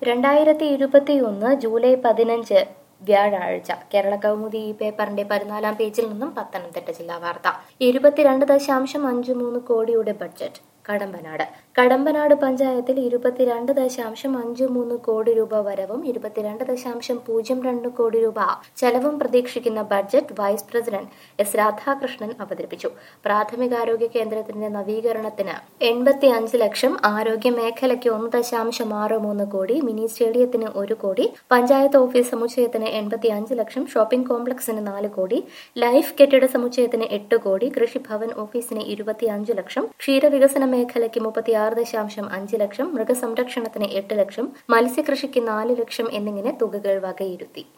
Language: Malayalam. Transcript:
രണ്ടായിരത്തി ഇരുപത്തിയൊന്ന് ജൂലൈ പതിനഞ്ച് വ്യാഴാഴ്ച കേരള കൗമുദി ഈ പേപ്പറിന്റെ പതിനാലാം പേജിൽ നിന്നും പത്തനംതിട്ട ജില്ലാ വാർത്ത ഇരുപത്തിരണ്ട് ദശാംശം അഞ്ച് മൂന്ന് കോടിയുടെ ബഡ്ജറ്റ് കടമ്പനാട് കടമ്പനാട് പഞ്ചായത്തിൽ ഇരുപത്തിരണ്ട് ദശാംശം അഞ്ച് മൂന്ന് കോടി രൂപ വരവും ഇരുപത്തിരണ്ട് ദശാംശം പൂജ്യം രണ്ട് കോടി രൂപ ചെലവും പ്രതീക്ഷിക്കുന്ന budget vice president S Radhakrishnan അവതരിപ്പിച്ചു പ്രാഥമികാരോഗ്യ കേന്ദ്രത്തിന്റെ നവീകരണത്തിന് എൺപത്തി അഞ്ച് ലക്ഷം ആരോഗ്യ മേഖലയ്ക്ക് ഒന്ന് ദശാംശം ആറ് മൂന്ന് കോടി മിനി സ്റ്റേഡിയത്തിന് ഒരു കോടി പഞ്ചായത്ത് ഓഫീസ് സമുച്ചയത്തിന് എൺപത്തി അഞ്ച് ലക്ഷം ഷോപ്പിംഗ് കോംപ്ലക്സിന് നാല് കോടി ലൈഫ് കെട്ടിട സമുച്ചയത്തിന് എട്ട് കോടി കൃഷിഭവൻ ഓഫീസിന് ഇരുപത്തി അഞ്ച് ലക്ഷം ക്ഷീരവികസന മേഖലയ്ക്ക് മുപ്പത്തിയാറ് ദശാംശം അഞ്ച് ലക്ഷം മൃഗസംരക്ഷണത്തിന് എട്ട് ലക്ഷം മത്സ്യകൃഷിക്ക് നാല് ലക്ഷം എന്നിങ്ങനെ തുകകൾ വകയിരുത്തി